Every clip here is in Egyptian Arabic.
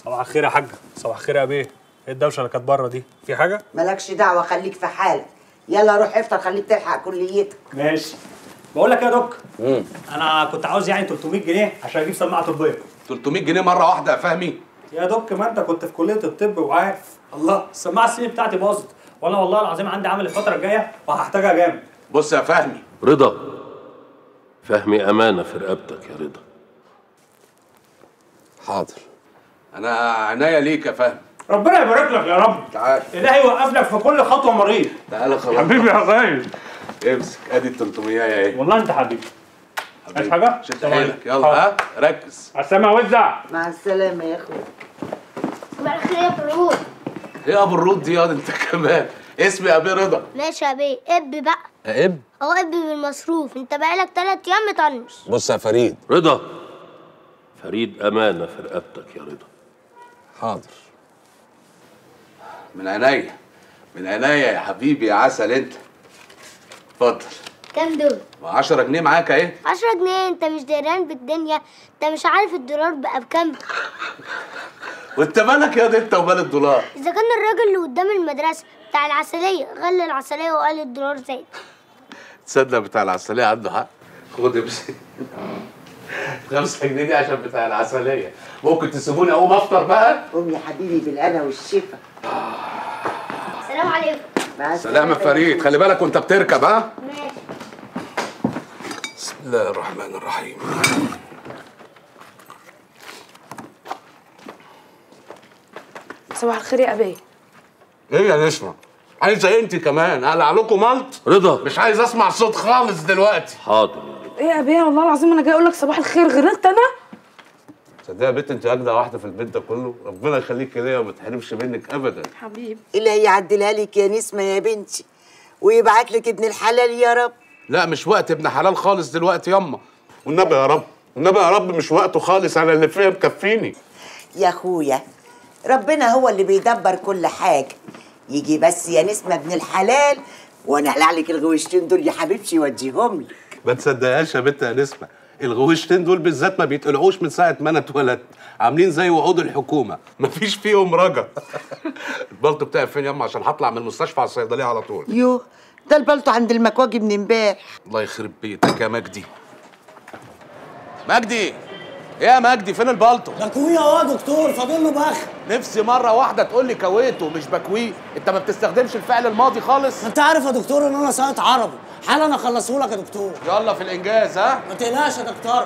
صباح الخير يا حاجه صباح الخير يا بيه ايه الدوشه اللي كانت بره دي في حاجه مالكش دعوه خليك في حالك يلا روح افطر خليك تلحق كليتك ماشي بقول لك إيه يا دوك انا كنت عاوز يعني 300 جنيه عشان اجيب سماعه طبيه 300 جنيه مره واحده يا فهمي يا دوك ما انت كنت في كليه الطب وعارف الله السماعه السنين بتاعتي باظت وانا والله العظيم عندي عمل الفتره الجايه وهحتاجها جامد بص يا فهمي رضا فهمي أمانة في رقبتك يا رضا حاضر انا عناية ليك يا فهمي ربنا يبارك لك يا رب تعال الهي يوقف لك في كل خطوه مريض تعالى خلاص حبيبي يا غالي امسك ادي ال 300 اهي والله انت حبيبي عايز حاجه؟ شد حيلك يلا ها ركز على السلامه وزع مع السلامه يا اخويا صباح الخير يا فرود ايه يا ابو الرود دي ياض انت كمان اسمي ابي رضا ماشي يا بيه اب بقى اب هو اب بالمصروف انت بقالك تلات ايام مطنش بص يا فريد رضا فريد أمانة في رقبتك يا رضا حاضر من عينيا من عينيا يا حبيبي يا عسل انت اتفضل كام دول 10 جنيه معاك اهي 10 جنيه انت مش دايران بالدنيا انت مش عارف الدولار بقى بكام وانت مالك ياض انت ومال الدولار اذا كان الراجل اللي قدام المدرسه بتاع العسليه غلى العسليه وقال الدولار زاد تصدق بتاع العسلية عنده حق خد امسك خمسة جنيه دي عشان بتاع العسلية ممكن تسيبوني اقوم افطر بقى قوم يا حبيبي بالهنا والشفا السلام عليكم مع سلام يا السلامة فريد خلي بالك وانت بتركب ها ماشي بسم الله الرحمن الرحيم صباح الخير يا ابي ايه يا نسمة عايزة إيه انت كمان قلع لكم ملط رضا مش عايز اسمع صوت خالص دلوقتي حاضر يا رضا ايه يا ابي والله العظيم انا جاي اقول لك صباح الخير غيرت انا صدق يا بنت انت اجدع واحده في البيت ده كله ربنا يخليك ليا وما تحرمش منك ابدا حبيبي اللي يعدلها لك يا نسمه يا بنتي ويبعت لك ابن الحلال يا رب لا مش وقت ابن حلال خالص دلوقتي ياما والنبي يا رب والنبي يا رب مش وقته خالص انا اللي فيا مكفيني يا اخويا ربنا هو اللي بيدبر كل حاجه يجي بس يا نسمه ابن الحلال وانا اقلع لك الغوشتين دول يا حبيبتي واديهم لك ما تصدقهاش يا بنت يا نسمه الغوشتين دول بالذات ما بيتقلعوش من ساعه ما انا اتولدت عاملين زي وعود الحكومه مفيش فيهم رجا البلطو بتاعي فين ياما عشان هطلع من المستشفى على الصيدليه على طول يوه ده البلطو عند المكواجي من امبارح الله يخرب بيتك يا مجدي مجدي ايه يا مجدي فين البلطو ده كويه اهو يا دكتور فاضل له بخ نفسي مره واحده تقول لي كويته مش بكويه انت ما بتستخدمش الفعل الماضي خالص ما انت عارف يا دكتور ان انا ساقط عربي حالا اخلصه لك يا دكتور يلا في الانجاز ها ما تقلقش يا دكتور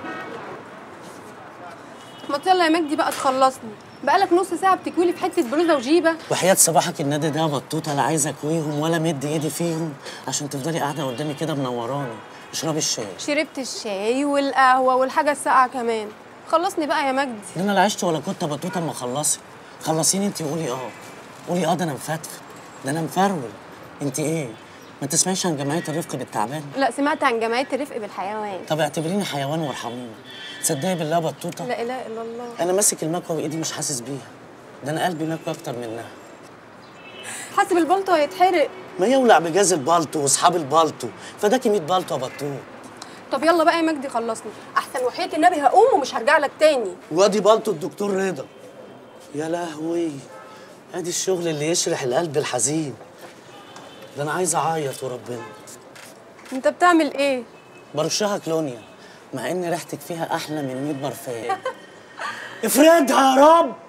ما يلا يا مجدي بقى تخلصني بقالك نص ساعة بتكويلي في حتة بلوزة وجيبة وحياة صباحك النادي ده يا بطوطه لا عايز اكويهم ولا مد ايدي فيهم عشان تفضلي قاعده قدامي كده منوراني اشربي الشاي شربت الشاي والقهوة والحاجة الساقعة كمان خلصني بقى يا مجدي ده انا لا عشت ولا كنت يا بطوطه اما اخلصي خلصيني انت قولي اه قولي اه ده انا مفتفت ده انا مفرول انت ايه ما تسمعيش عن جمعيه الرفق بالتعبان لا سمعت عن جمعية الرفق بالحيوان طب اعتبريني حيوان وارحميني تصدقي بالله يا بطوطه لا إله إلا الله انا ماسك المكوه بايدي مش حاسس بيها ده انا قلبي مكوه اكتر منها حاسب البلطو هيتحرق ما يولع بجاز البالتو واصحاب البالتو فداكي 100 بالتو يا بطوط طب يلا بقى يا مجدي خلصني أحسن وحياة النبي هقوم ومش هرجع لك تاني وادي بالتو الدكتور رضا يا لهوي ادي الشغل اللي يشرح القلب الحزين ده انا عايز اعيط وربنا أنت بتعمل إيه؟ برشها كلونيا مع ان ريحتك فيها احلى من 100 برفان افردها يا رب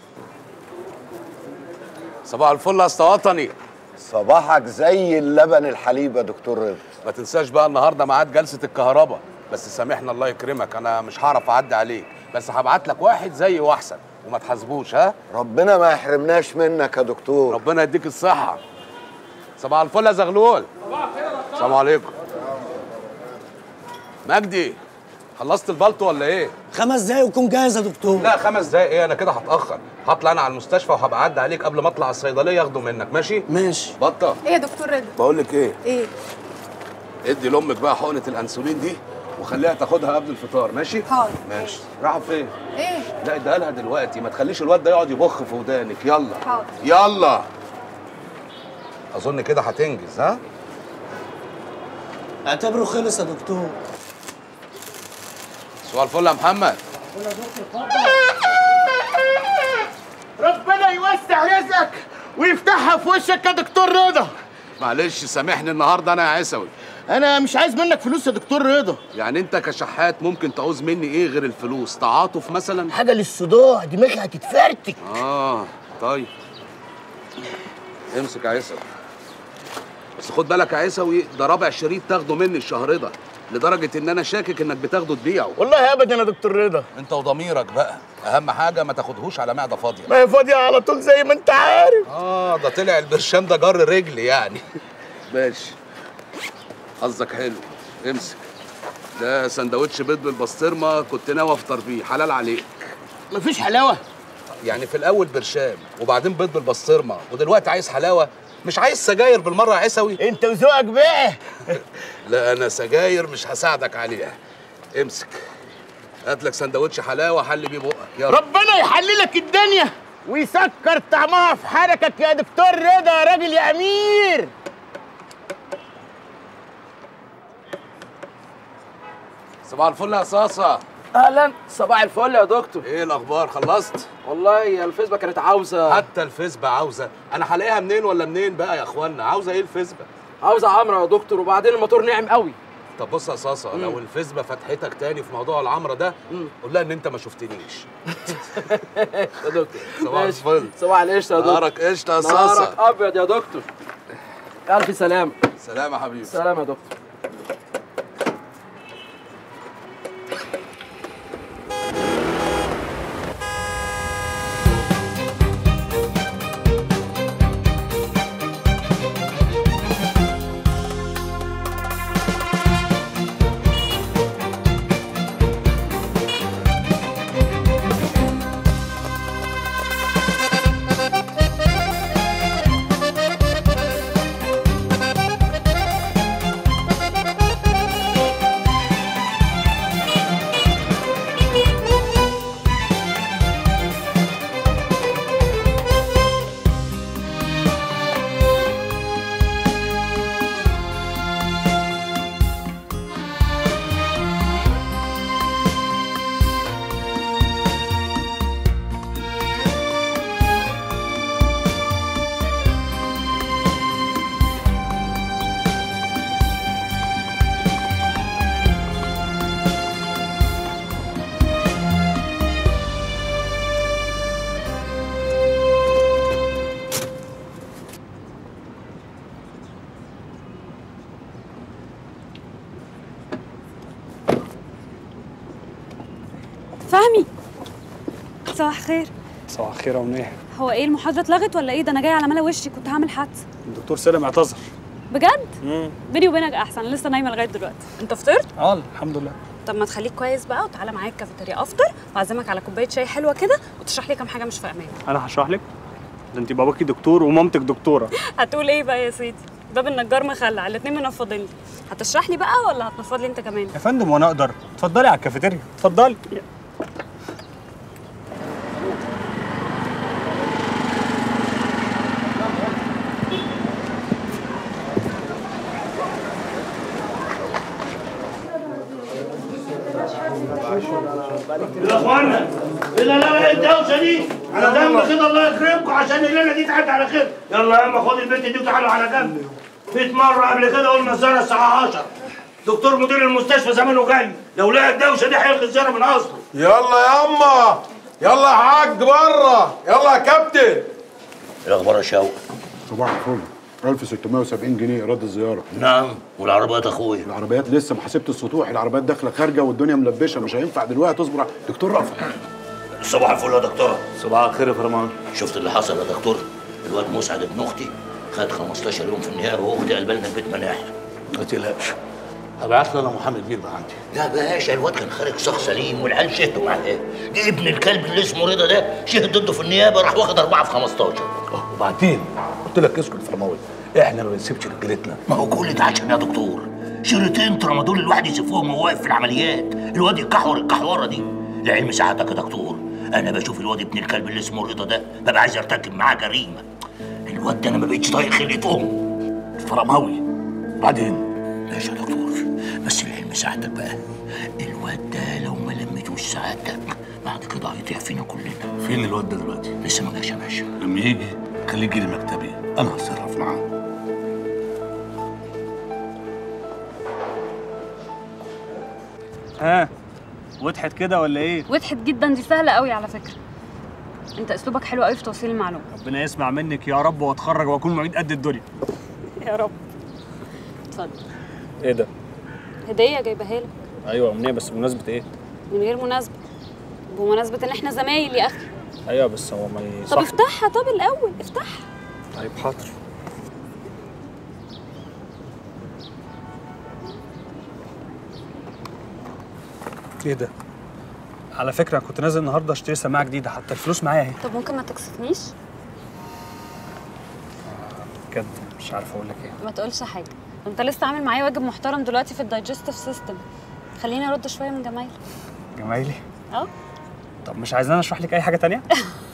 صباح الفل يا اسطى وطني صباحك زي اللبن الحليب يا دكتور رضا ما تنساش بقى النهارده ميعاد جلسه الكهرباء بس سامحنا الله يكرمك انا مش هعرف اعدي عليك بس هبعت لك واحد زي واحسن وما تحاسبوش ها ربنا ما يحرمناش منك يا دكتور ربنا يديك الصحه صباح الفل يا زغلول السلام عليكم مجدي خلصت البلطو ولا ايه خمس دقايق وكون جاهز يا دكتور لا خمس دقايق ايه انا كده هتاخر هطلع انا على المستشفى وهبقى اعدي عليك قبل ما اطلع الصيدليه ياخده منك ماشي ماشي بطه إيه يا دكتور رضا؟ بقول لك ايه إيه؟ ادي لامك بقى حقنه الانسولين دي وخليها تاخدها قبل الفطار ماشي حاضر. ماشي رايحه فين إيه؟ لا اديها لها دلوقتي ما تخليش الواد ده يقعد يبخ في ودانك يلا حاضر. يلا اظن كده هتنجز ها اعتبره خلص يا دكتور سؤال الفل يا محمد ويفتحها في وشك يا دكتور رضا معلش سامحني النهارده انا يا عيسوي انا مش عايز منك فلوس يا دكتور رضا يعني انت كشحات ممكن تعوز مني ايه غير الفلوس تعاطف مثلا حاجه للصداع دماغي هتتفرتك اه طيب امسك يا عيسوي بس خد بالك يا عيسوي ده رابع شريط تاخده مني الشهر ده لدرجه ان انا شاكك انك بتاخده تبيعه والله ابدا يا دكتور رضا انت وضميرك بقى اهم حاجه ما تاخدهوش على معده فاضيه ما هي فاضيه على طول زي ما انت عارف اه ده طلع البرشام ده جر رجل يعني ماشي حظك حلو امسك ده سندوتش بيض بالبسطرمه كنت ناوي افطر بيه حلال عليك مفيش حلاوه يعني في الاول برشام وبعدين بيض بالبسطرمه ودلوقتي عايز حلاوه مش عايز سجاير بالمره يا عيسوي انت وذوقك بقى لا انا سجاير مش هساعدك عليها امسك هات لك سندوتش حلاوه حل بيه بقك يلا ربنا يحللك الدنيا ويسكر طعمها في حركك يا دكتور رضا يا راجل يا امير صباح الفل يا صاصه اهلا صباح الفل يا دكتور ايه الاخبار خلصت والله الفيسبا كانت عاوزه حتى الفسبة عاوزه انا هلاقيها منين ولا منين بقى يا اخوانا عاوزه ايه الفسبة عاوزه عمره يا دكتور وبعدين الموتور ناعم قوي طب بص يا صاصه مم. لو الفسبة فتحتك تاني في موضوع العمره ده قول لها ان انت ما شفتنيش يا دكتور صباح ماشي. الفل صباح القشطه يا دكتور نهارك قشطه يا نهارك صاصه ابيض يا دكتور الف سلامه سلام يا حبيبي سلام يا دكتور فهمي صباح الخير صباح الخير يا منيح هو ايه المحاضرة اتلغت ولا ايه ده انا جاي على ملا وشي كنت هعمل حادثة الدكتور سالم اعتذر بجد امم بيني وبينك احسن أنا لسه نايمة لغاية دلوقتي انت فطرت اه الحمد لله طب ما تخليك كويس بقى وتعالى معايا الكافيتيريا افطر واعزمك على كوباية شاي حلوة كده وتشرح لي كام حاجة مش فاهماها انا هشرح لك ده انت باباكي دكتور ومامتك دكتوره هتقول ايه بقى يا سيدي باب النجار مخلع الاتنين منفضين لي هتشرح لي بقى ولا هتنفض لي انت كمان يا فندم وانا اقدر اتفضلي على الكافيتيريا اتفضلي يا اخوانا لا لا لا الدوشه دي على جنب كده الله يكرمكم عشان الليله دي تعدي على خير يلا يا اما خد البنت دي وتعالوا على جنب 100 مره قبل كده قلنا الزياره الساعه 10 دكتور مدير المستشفى زمانه جاي لو لقى الدوشه دي هيلغي الزياره من اصله يلا يا اما يلا يا حاج بره يلا يا كابتن الاخبار يا شوقي صباح الفل 1670 جنيه ايراد الزياره نعم والعربيات اخويا العربيات لسه محاسبه السطوح العربيات داخله خارجه والدنيا ملبشه مش هينفع دلوقتي اصبر دكتور رأفت صباح الفل يا دكتور صباح الخير يا فرمان شفت اللي حصل يا دكتور الواد مسعد ابن اختي خد 15 يوم في النيابه واختي قلبلنا البيت مناح ما تقلقش هبعت له انا محامي كبير بقى عندي لا باشا الواد كان خارج شخص سليم والعيال شهدوا معاه جه ابن الكلب اللي اسمه رضا ده شهد ضده في النيابه راح واخد اربعه في 15 وبعدين قلت لك اسكت فرماوي احنا ما بنسيبش رجالتنا ما هو كل ده عشان يا دكتور شريطين ترامادول الواحد يسفهم وهو واقف في العمليات الواد يكحور الكحوره دي لعلم ساعتك يا دكتور انا بشوف الواد ابن الكلب اللي اسمه رضا ده ببقى عايز ارتكب معاه جريمه الواد ده انا ما بقتش طايق خلقتهم فرماوي بعدين ماشي يا دكتور بس العلم ساعتك بقى الواد ده لو ما لميتوش سعادتك بعد كده هيطيح فينا كلنا فين الواد ده دلوقتي لسه ما جاش يا باشا لما يجي خليه يجي لي مكتبي انا هتصرف معاه ها وضحت كده ولا ايه وضحت جدا دي سهله قوي على فكره انت اسلوبك حلو قوي في توصيل المعلومه ربنا يسمع منك يا رب واتخرج واكون معيد قد الدنيا يا رب اتفضل ايه ده هديه جايبها لك ايوه منين بس بمناسبه ايه من غير مناسبه بمناسبه ان احنا زمايل يا اخي ايوه بس هو ما طب يصح افتحها طب الاول افتحها طيب حاضر ايه ده على فكره كنت نازل النهارده اشتري سماعه جديده حتى الفلوس معايا اهي طب ممكن ما تكسفنيش بجد مش عارف اقول لك ايه ما تقولش حاجه انت لسه عامل معايا واجب محترم دلوقتي في الدايجستيف سيستم خليني ارد شويه من جمايلي جمايلي اه طب مش عايزاني اشرح لك اي حاجه تانية